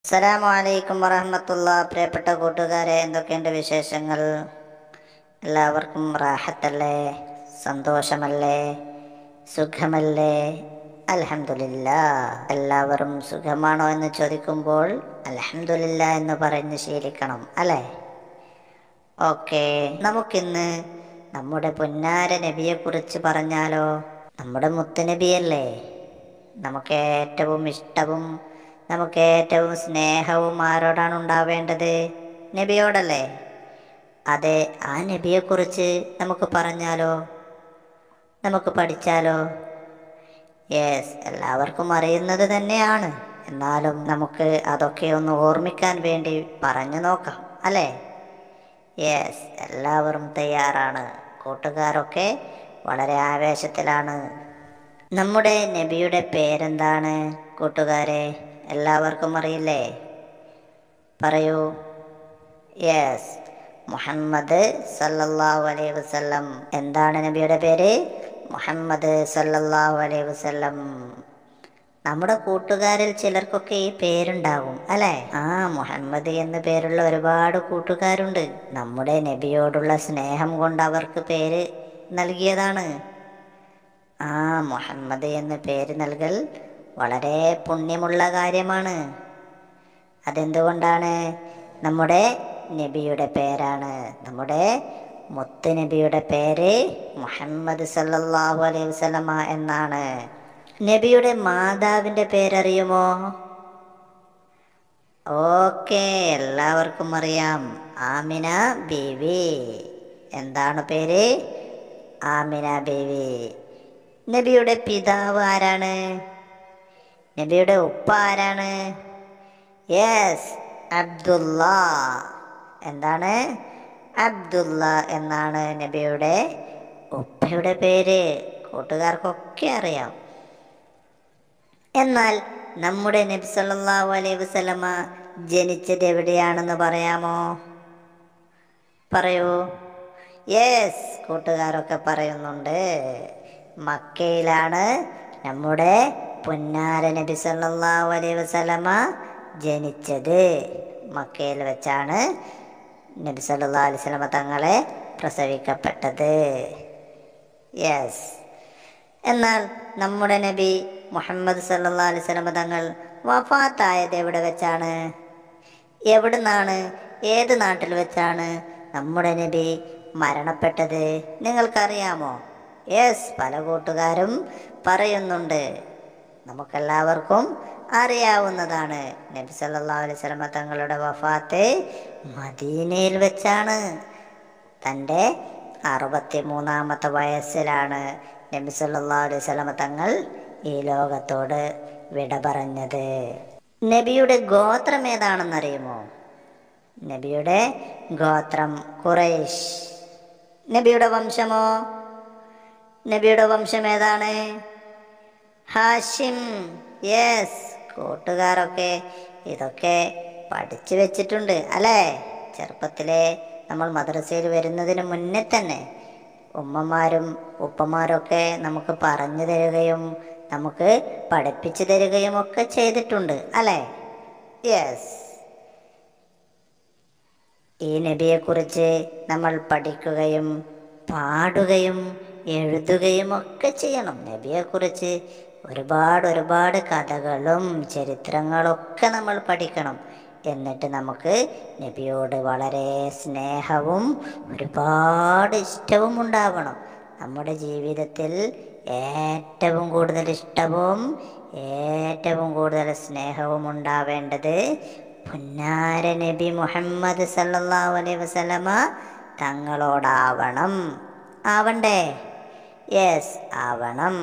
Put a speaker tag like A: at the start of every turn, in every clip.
A: അസ്സലാമു അലൈക്കും വറഹമത്തുള്ള പ്രിയപ്പെട്ട കൂട്ടുകാരെ എന്തൊക്കെയുണ്ട് വിശേഷങ്ങൾ എല്ലാവർക്കും റാഹത്തല്ലേ സന്തോഷമല്ലേ സുഖമല്ലേ അൽഹംദുലില്ല എല്ലാവരും സുഖമാണോ എന്ന് ചോദിക്കുമ്പോൾ അൽഹംദുലില്ല എന്ന് പറഞ്ഞ് ശീലിക്കണം അല്ലേ ഓക്കെ നമുക്കിന്ന് നമ്മുടെ പൊന്നാര നബിയെ കുറിച്ച് പറഞ്ഞാലോ നമ്മുടെ മുത്തുനബിയല്ലേ നമുക്ക് ഏറ്റവും ഇഷ്ടവും നമുക്ക് ഏറ്റവും സ്നേഹവും ആരോടാണ് ഉണ്ടാവേണ്ടത് നബിയോടല്ലേ അതെ ആ നബിയെക്കുറിച്ച് നമുക്ക് പറഞ്ഞാലോ നമുക്ക് പഠിച്ചാലോ യെസ് എല്ലാവർക്കും അറിയുന്നത് തന്നെയാണ് എന്നാലും നമുക്ക് അതൊക്കെ ഒന്ന് ഓർമ്മിക്കാൻ വേണ്ടി പറഞ്ഞു നോക്കാം അല്ലേ യെസ് എല്ലാവരും തയ്യാറാണ് കൂട്ടുകാരൊക്കെ വളരെ ആവേശത്തിലാണ് നമ്മുടെ നബിയുടെ പേരെന്താണ് കൂട്ടുകാരെ എല്ലാവർക്കും അറിയില്ലേ പറയൂ യെസ് മുഹമ്മദ് സല്ലല്ലാഹു അലൈഹി വസല്ലം എന്താണ് നബിയുടെ പേര് മുഹമ്മദ് സല്ലല്ലാഹു അലൈഹി വസല്ലം നമ്മുടെ കൂട്ടുകാരിൽ ചിലർക്കൊക്കെ ഈ പേരുണ്ടാകും അല്ലെ ആ മുഹമ്മദ് എന്ന പേരുള്ള ഒരുപാട് കൂട്ടുകാരുണ്ട് നമ്മുടെ നബിയോടുള്ള സ്നേഹം കൊണ്ട് അവർക്ക് പേര് നൽകിയതാണ് ആ മുഹമ്മദ് എന്ന പേര് നൽകൽ വളരെ പുണ്യമുള്ള കാര്യമാണ് അതെന്തുകൊണ്ടാണ് നമ്മുടെ നബിയുടെ പേരാണ് നമ്മുടെ മുത്ത് നബിയുടെ പേര് മുഹമ്മദ് സല്ലല്ലാഹു അലൈഹി വസല്ലമ എന്നാണ് നബിയുടെ മാതാവിൻ്റെ പേരറിയുമോ ഓക്കെ എല്ലാവർക്കും അറിയാം ആമിന ബീവി എന്താണ് പേര് ആമിന ബീവി നബിയുടെ പിതാവ് ആരാണ് നബിയുടെ ഉപ്പ ആരാണ് യെസ് അബ്ദുള്ള എന്താണ് അബ്ദുള്ള എന്നാണ് നബിയുടെ ഉപ്പയുടെ പേര് കൂട്ടുകാർക്കൊക്കെ അറിയാം എന്നാൽ നമ്മുടെ നബി സല്ലല്ലാഹു അലൈഹി വസല്ലമ ജനിച്ചത് എവിടെയാണെന്ന് പറയാമോ പറയൂ യെസ് കൂട്ടുകാരൊക്കെ പറയുന്നുണ്ട് മക്കയിലാണ് നമ്മുടെ പുന്നാര നബി സല്ലല്ലാഹു അലൈഹി വസല്ലമ ജനിച്ചത് മക്കയിൽ വെച്ചാണ് നബി സല്ലല്ലാഹു അലൈഹി വസല്ലമ തങ്ങളെ പ്രസവിക്കപ്പെട്ടത് യെസ് എന്നാൽ നമ്മുടെ നബി മുഹമ്മദ് സല്ലല്ലാഹു അലൈഹി വസല്ലമ തങ്ങൾ വഫാത്തായത് എവിടെ വെച്ചാണ് എവിടുന്നാണ് ഏത് നാട്ടിൽ വെച്ചാണ് നമ്മുടെ നബി മരണപ്പെട്ടത് നിങ്ങൾക്കറിയാമോ യെസ് പല കൂട്ടുകാരും പറയുന്നുണ്ട് നമുക്കെല്ലാവർക്കും അറിയാവുന്നതാണ് നബി സല്ലല്ലാഹു അലൈഹി വസല്ലമ തങ്ങളുടെ വഫാത്ത് മദീനയിൽ വെച്ചാണ് തൻ്റെ അറുപത്തി മൂന്നാമത്തെ വയസ്സിലാണ് നബി സല്ലല്ലാഹു അലൈഹി വസല്ലമ തങ്ങൾ ഈ ലോകത്തോട് വിട പറഞ്ഞത് നബിയുടെ ഗോത്രം ഏതാണെന്നറിയുമോ നബിയുടെ ഗോത്രം ഖുറൈഷ് നബിയുടെ വംശമോ നബിയുടെ വംശം ഏതാണ് ഹാഷിം യെസ് കൂട്ടുകാരൊക്കെ ഇതൊക്കെ പഠിച്ചു വെച്ചിട്ടുണ്ട് അല്ലേ ചെറുപ്പത്തിലെ നമ്മൾ മദ്രസയിൽ വരുന്നതിന് മുന്നേ തന്നെ ഉമ്മമാരും ഉപ്പമാരൊക്കെ നമുക്ക് പറഞ്ഞു തരികയും നമുക്ക് പഠിപ്പിച്ചു തരികയും ഒക്കെ ചെയ്തിട്ടുണ്ട് അല്ലേ യെസ് ഈ നബിയെക്കുറിച്ച് നമ്മൾ പഠിക്കുകയും പാടുകയും എഴുതുകയും ഒക്കെ ചെയ്യണം നബിയെക്കുറിച്ച് ഒരുപാട് ഒരുപാട് കഥകളും ചരിത്രങ്ങളൊക്കെ നമ്മൾ പഠിക്കണം എന്നിട്ട് നമുക്ക് നബിയോട് വളരെ സ്നേഹവും ഒരുപാട് ഇഷ്ടവും ഉണ്ടാവണം നമ്മുടെ ജീവിതത്തിൽ ഏറ്റവും കൂടുതൽ ഇഷ്ടവും ഏറ്റവും കൂടുതൽ സ്നേഹവും ഉണ്ടാവേണ്ടത് പുന്നാര നബി മുഹമ്മദ് സല്ലല്ലാഹു അലൈഹി വസല്ലമ തങ്ങളോടാവണം ആവണ്ടേ യെസ് ആവണം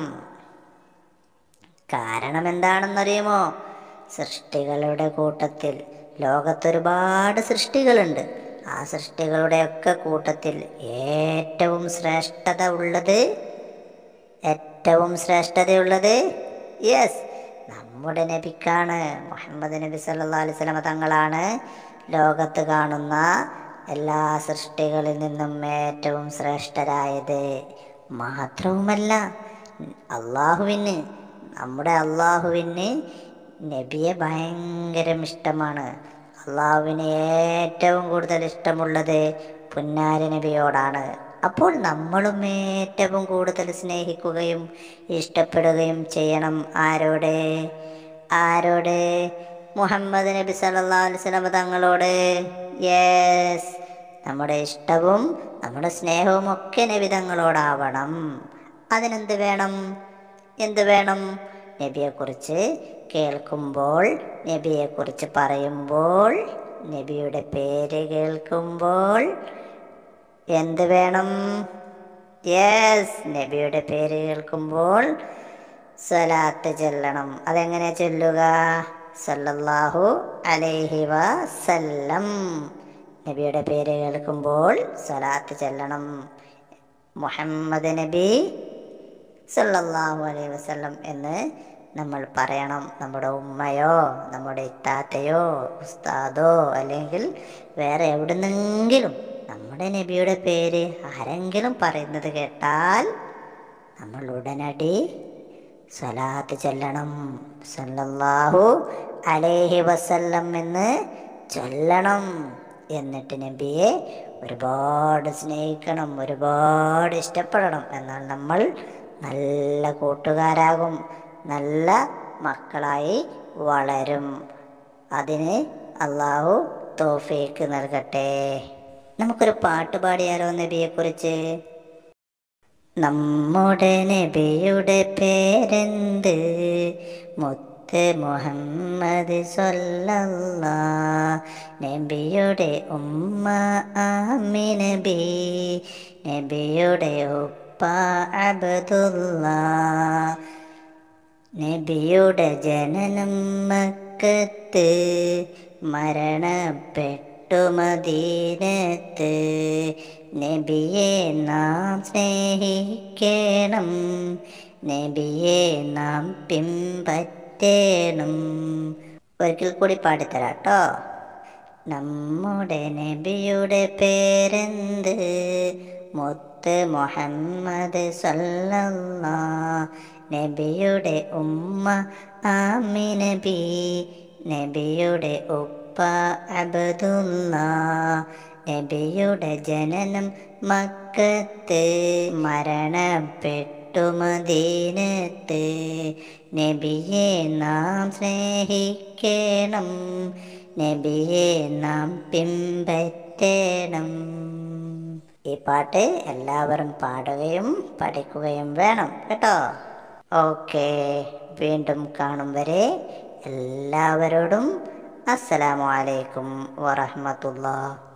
A: കാരണം എന്താണെന്നറിയുമോ സൃഷ്ടികളുടെ കൂട്ടത്തിൽ ലോകത്തൊരുപാട് സൃഷ്ടികളുണ്ട് ആ സൃഷ്ടികളുടെയൊക്കെ കൂട്ടത്തിൽ ഏറ്റവും ശ്രേഷ്ഠത ഉള്ളത് ഏറ്റവും ശ്രേഷ്ഠതയുള്ളത് യെസ് നമ്മുടെ നബിക്കാണ് മുഹമ്മദ് നബി സല്ലല്ലാഹു അലൈഹി വസല്ലമ തങ്ങളാണ് ലോകത്ത് കാണുന്ന എല്ലാ സൃഷ്ടികളിൽ നിന്നും ഏറ്റവും ശ്രേഷ്ഠരായത് മാത്രവുമല്ല അള്ളാഹുവിന് നമ്മുടെ അള്ളാഹുവിന് നബിയെ ഭയങ്കര ഇഷ്ടമാണ് അള്ളാഹുവിന് ഏറ്റവും കൂടുതൽ ഇഷ്ടമുള്ളത് പുന്നാര നബിയോടാണ് അപ്പോൾ നമ്മളും ഏറ്റവും കൂടുതൽ സ്നേഹിക്കുകയും ഇഷ്ടപ്പെടുകയും ചെയ്യണം ആരോട് ആരോട് മുഹമ്മദ് നബി സല്ലല്ലാഹു അലൈഹി വസല്ലം തങ്ങളോട് യെസ് നമ്മുടെ ഇഷ്ടവും നമ്മുടെ സ്നേഹവും ഒക്കെ നബി തങ്ങളോടാവണം അതിനെന്ത് വേണം എന്ത് വേണം നബിയെക്കുറിച്ച് കേൾക്കുമ്പോൾ നബിയെക്കുറിച്ച് പറയുമ്പോൾ നബിയുടെ പേര് കേൾക്കുമ്പോൾ എന്ത് വേണം യെസ് നബിയുടെ പേര് കേൾക്കുമ്പോൾ സ്വലാത്ത് ചൊല്ലണം അതെങ്ങനെ ചൊല്ലുക സല്ലല്ലാഹു അലൈഹി വസല്ലം നബിയുടെ പേര് കേൾക്കുമ്പോൾ സ്വലാത്ത് ചൊല്ലണം മുഹമ്മദ് നബി സല്ലല്ലാഹു അലൈഹി വസല്ലം എന്ന് നമ്മൾ പറയണം നമ്മുടെ ഉമ്മയോ നമ്മുടെ ഇത്താത്തയോ ഉസ്താദോ അല്ലെങ്കിൽ വേറെ എവിടുന്നെങ്കിലും നമ്മുടെ നബിയുടെ പേര് ആരെങ്കിലും പറയുന്നത് കേട്ടാൽ നമ്മൾ ഉടനടി സ്വലാത്ത് ചൊല്ലണം സല്ലല്ലാഹു അലൈഹി വസല്ലം എന്ന് ചൊല്ലണം എന്നിട്ട് നബിയെ ഒരുപാട് സ്നേഹിക്കണം ഒരുപാട് ഇഷ്ടപ്പെടണം എന്നാൽ നമ്മൾ നല്ല കൂട്ടുകാരാകും നല്ല മക്കളായി വളരും അതിന് അള്ളാഹു തോഫീക്ക് നൽകട്ടെ നമുക്കൊരു പാട്ട് പാടിയാലോ നബിയെക്കുറിച്ച് നമ്മുടെ നബിയുടെ പേരെന്ത് മുത്ത് മുഹമ്മദ് സൊല്ലല്ല നബിയുടെ ഉമ്മ ആമി നബി നബിയുടെ ഉപ്പ അബ്ദുള്ള നബിയുടെ ജനനം മക്കത്ത് മരണപ്പെട്ടു മദീനത്ത് നബിയെ നാം സ്നേഹിക്കണം നബിയെ നാം പിമ്പറ്റേണം ഒരിക്കൽ കൂടി പാടിത്തരാട്ടോ നമ്മുടെ നബിയുടെ പേരെന്ത് മുത്ത് മുഹമ്മദ് സല്ലല്ല നബിയുടെ ഉമ്മ ആമി നബി നബിയുടെ ഉപ്പ അബ്ദുള്ള നബിയുടെ ജനനം മക്കത്ത് മരണപ്പെട്ടു മദീനത്ത് നബിയെ നാം സ്നേഹിക്കണം നബിയെ നാം പിമ്പറ്റേണം ഈ പാട്ട് എല്ലാവരും പാടുകയും പഠിക്കുകയും വേണം കേട്ടോ ഓക്കെ വീണ്ടും കാണും വരെ എല്ലാവരോടും അസ്സലാമു അലൈക്കും വറഹ്മത്തുള്ളാഹി